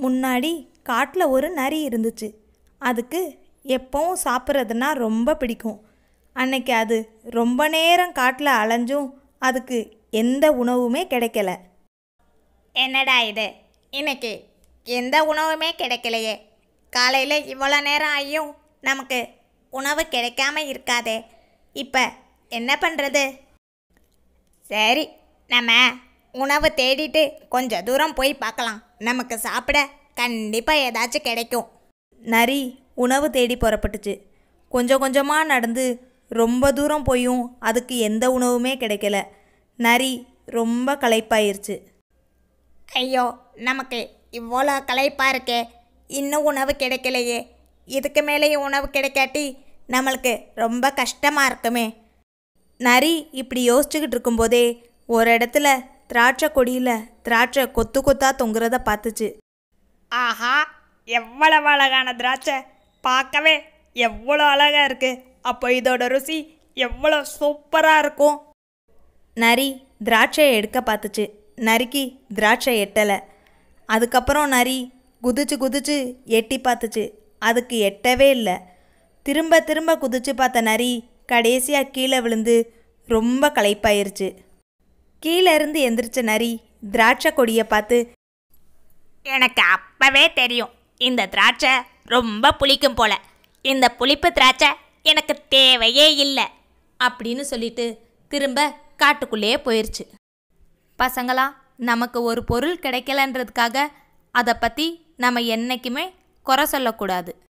முன்னாடி காட்டில் ஒரு நரி இருந்துச்சு அதுக்கு எப்பவும் சாப்பிட்றதுனா ரொம்ப பிடிக்கும் அன்னைக்கு அது ரொம்ப நேரம் காட்டில் அலைஞ்சும் அதுக்கு எந்த உணவுமே கிடைக்கல என்னடா இது இன்னைக்கு எந்த உணவுமே கிடைக்கலையே காலையில் இவ்வளோ நேரம் ஆகியும் நமக்கு உணவு கிடைக்காம இருக்காதே இப்போ என்ன பண்ணுறது சரி நம்ம உணவு தேடிட்டு கொஞ்சம் தூரம் போய் பார்க்கலாம் நமக்கு சாப்பிட கண்டிப்பாக ஏதாச்சும் கிடைக்கும் நரி உணவு தேடி புறப்பட்டுச்சு கொஞ்சம் கொஞ்சமாக நடந்து ரொம்ப தூரம் போயும் அதுக்கு எந்த உணவுமே கிடைக்கல நரி ரொம்ப களைப்பாயிருச்சு ஐயோ நமக்கு இவ்வளோ களைப்பாக இருக்கே இன்னும் உணவு கிடைக்கலையே இதுக்கு மேலேயும் உணவு கிடைக்காட்டி நம்மளுக்கு ரொம்ப கஷ்டமாக இருக்குமே நரி இப்படி யோசிச்சுக்கிட்டு இருக்கும்போதே ஒரு இடத்துல திராட்சை கொடியில் திராட்சை கொத்து கொத்தா தொங்குறத பார்த்துச்சு ஆஹா எவ்வளவு அழகான திராட்சை பார்க்கவே எவ்வளோ அழகாக இருக்கு அப்போ இதோட ருசி எவ்வளோ சூப்பராக இருக்கும் நரி திராட்சையை எடுக்க பார்த்துச்சு நரிக்கு திராட்சை எட்டலை அதுக்கப்புறம் நரி குதிச்சு குதிச்சு எட்டி பார்த்துச்சு அதுக்கு எட்டவே இல்லை திரும்ப திரும்ப குதிச்சு பார்த்த நரி கடைசியாக கீழே விழுந்து ரொம்ப களைப்பாயிருச்சு கீழே இருந்து எந்திரிச்ச நரி திராட்சை கொடியை பார்த்து எனக்கு அப்பவே தெரியும் இந்த திராட்சை ரொம்ப புளிக்கும் போல இந்த புளிப்பு திராட்சை எனக்கு தேவையே இல்லை அப்படின்னு சொல்லிட்டு திரும்ப காட்டுக்குள்ளேயே போயிருச்சு பசங்களா நமக்கு ஒரு பொருள் கிடைக்கலன்றதுக்காக அதை பற்றி நம்ம என்றைக்குமே குறை சொல்லக்கூடாது